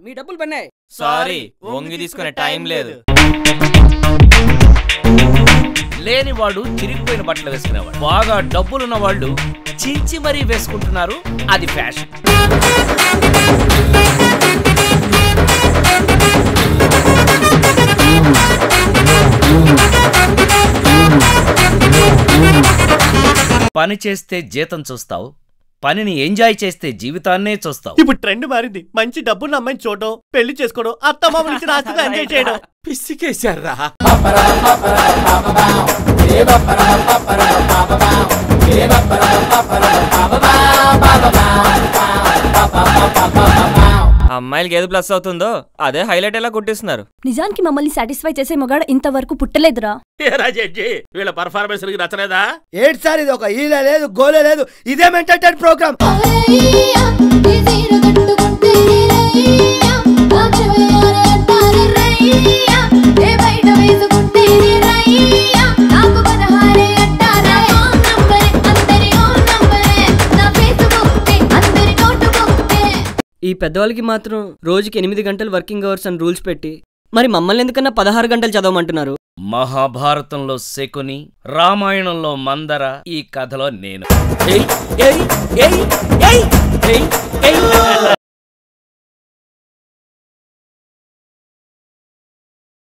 మీ డబ్బులు పన్నాయి సారీ వంగి తీసుకునే టైం లేదు లేనివాడు చిరిగిపోయిన బట్టలు వేసుకునేవాడు బాగా డబ్బులున్న వాళ్ళు చించి మరీ వేసుకుంటున్నారు అది ఫ్యాషన్ పని చేస్తే జీతం చూస్తావు పనిని ఎంజాయ్ చేస్తే జీవితాన్నే చూస్తావు ఇప్పుడు ట్రెండ్ మారింది మంచి డబ్బున్న అమ్మాయిని చూడడం పెళ్లి చేసుకోవడం అత్త మామూలు ఇచ్చిన ఆస్తితో ఎంజాయ్ చేయడం పిసికేశారా అమ్మాయిలకి ఏది ప్లస్ అవుతుందో అదే హైలైట్ ఎలా కొట్టిస్తున్నారు నిజానికి మమ్మల్ని సాటిస్ఫై చేసే మగాడు ఇంతవరకు పుట్టలేదురా ఏ రాజెడ్జి వీళ్ళ పర్ఫార్మెన్స్ నీకు నచ్చలేదా ఏడు సార్ ఇది ఒక ఈల లేదు గోలే లేదు ఇదేం ఎంటర్టైన్ ప్రోగ్రామ్ ఈ పెద్దవాళ్ళకి మాత్రం రోజుకి ఎనిమిది గంటలు వర్కింగ్ అవర్స్ అని రూల్స్ పెట్టి మరి మమ్మల్ని ఎందుకన్నా పదహారు గంటలు చదవమంటున్నారు మహాభారతంలో శకుని రామాయణంలో మందర ఈ కథలో నేను ఏయ్, ఏయ్, ఏయ్, ఏయ్, ఏయ్, ఏయ్.